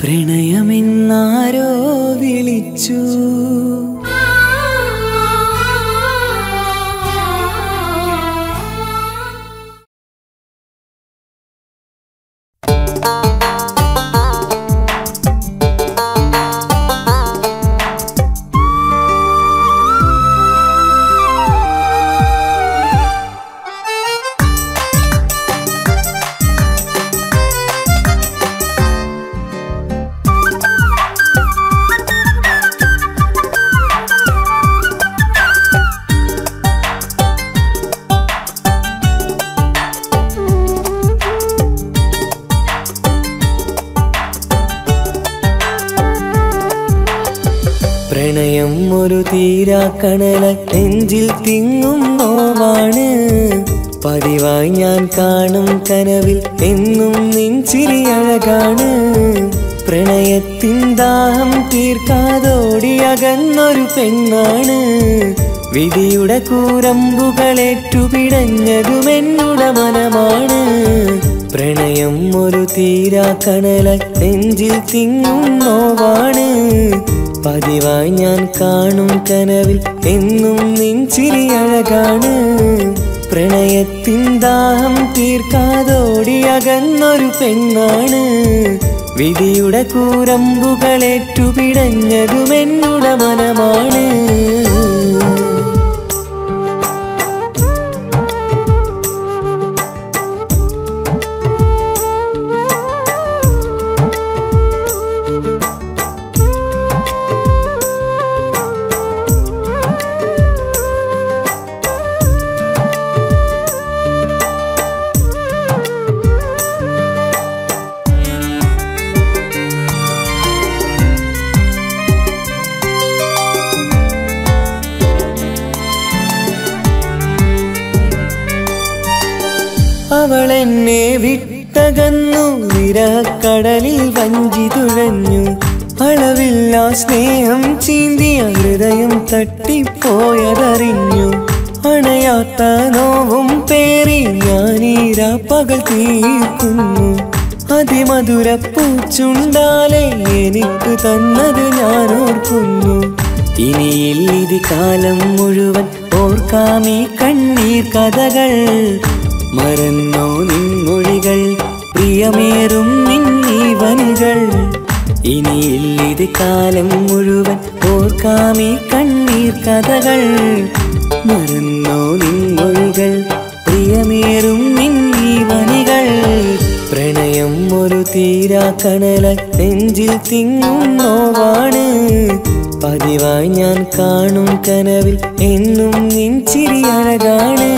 പ്രണയമെന്നാരോ വിളിച്ചു പ്രണയം ഒരു തീരാക്കണല നെഞ്ചിൽ തിങ്ങും നോവാണ് പതിവായി ഞാൻ കാണും കനവിൽ എന്നും നെഞ്ചിരി അഴകാണ് പ്രണയത്തിൻ ദാഹം തീർക്കാതോടി അകന്നൊരു പെണ്ണാണ് വിധിയുടെ കൂരമ്പുകളേറ്റുപിടഞ്ഞതും എന്നുടെ മനമാണ് പ്രണയം ഒരു തീരാക്കണല നെഞ്ചിൽ തിങ്ങും നോവാണ് പതിവായി ഞാൻ കാണും കനവിൽ എന്നും നെഞ്ചിരി അഴകാണ് പ്രണയത്തിൻ ദാഹം തീർക്കാതോടി അകന്നൊരു പെണ്ണാണ് വിധിയുടെ കൂരമ്പുകളേറ്റുപിടഞ്ഞതും എന്നുടെ മനമാണ് അവൾ എന്നെ വിട്ടകന്നു വിരഹക്കടലിൽ വഞ്ചി തുഴഞ്ഞു അളവില്ല സ്നേഹം ചീന്തിയ ഹൃദയം തട്ടിപ്പോയതറിഞ്ഞു അണയാത്ത നോവും പേറി ഞാനീരാ പകൽ തീർക്കുന്നു അതിമധുര പൂച്ചുണ്ടാലെ എനിക്ക് തന്നത് ഞാൻ ഓർക്കുന്നു ഇനിയില്ലിതി കാലം മുഴുവൻ ഓർക്കാമീ കണ്ണീർ കഥകൾ മറന്നോ നിൻമൊഴികൾ പ്രിയമേറും നിന്നീവനുകൾ ഇനിയില്ലിത് കാലം മുഴുവൻ ഓർക്കാമീ കണ്ണീർ കഥകൾ മറന്നോ നിൻമൊഴികൾ പ്രിയമേറും നിന്നീവനികൾ പ്രണയം ഒരു തീരാക്കണല നെഞ്ചിൽ തിങ്ങും നോവാണ് പതിവായി ഞാൻ കാണും കനവിൽ എന്നും നിൻചിരി അഴകാണ്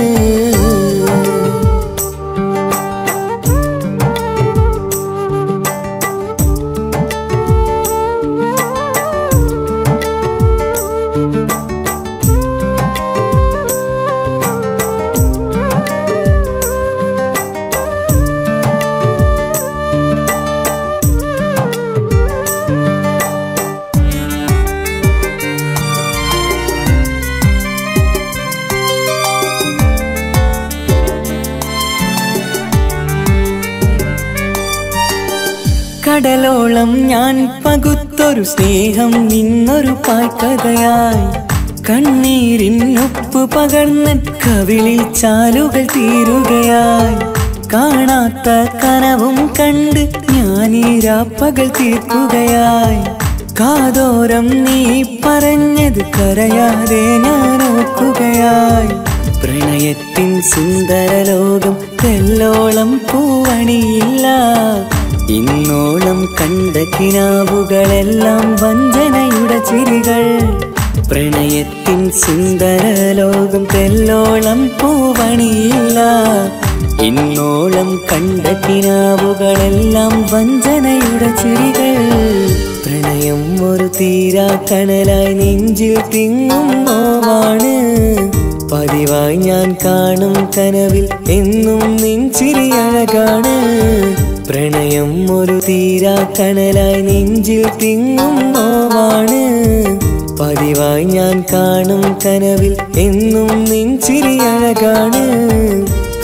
കടലോളം ഞാൻ പകുത്തൊരു സ്നേഹം നിന്നൊരു പായ്ക്കഥയായി കണ്ണീരിൻ ഉപ്പ് പകർന്ന് കവിളിൽ ചാലുകൾ തീരുകയായി കാണാത്ത കനവും കണ്ട് ഞാനീരാ പകൽ തീർക്കുകയായി കാതോരം നീ പറഞ്ഞത് കരയാതെ ഞാൻ ഓർക്കുകയായി പ്രണയത്തിൻ സുന്ദര ലോകം തെല്ലോളം പൂവണിയില്ല ഇന്നോളം കണ്ട കിനാവുകളെല്ലാം വഞ്ചനയുടെ ചിരികൾ പ്രണയത്തിൻ സുന്ദര ലോകം തെല്ലോളം പൂവണിയില്ല ഇന്നോളം കണ്ട കിനാവുകളെല്ലാം വഞ്ചനയുടെ ചിരികൾ പ്രണയം ഒരു തീരാ കണലായി നെഞ്ചിൽ തിങ്ങും നോവാണ് പതിവായി ഞാൻ കാണും കനവിൽ എന്നും നെഞ്ചിരി അഴകാണ് പ്രണയം ഒരു തീരാ കണലായി നെഞ്ചിൽ തിങ്ങും നോവാണ് പതിവായി ഞാൻ കാണും കനവിൽ എന്നും നെഞ്ചിരി അഴകാണ്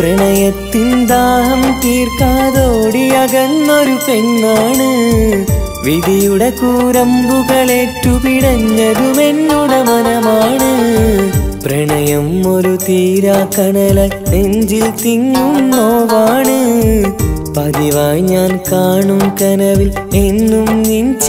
പ്രണയത്തിൻ ദാഹം തീർക്കാതോടി അകന്നൊരു പെണ്ണാണ് വിധിയുടെ കൂരമ്പുകളേറ്റു പിടഞ്ഞതുമെന്നുടെ മനമാണ് പ്രണയം ഒരു തീരാ കണല നെഞ്ചിൽ തിങ്ങും നോവാണ് പതിവായി ഞാൻ കാണും കനവിൽ എന്നും നിൻ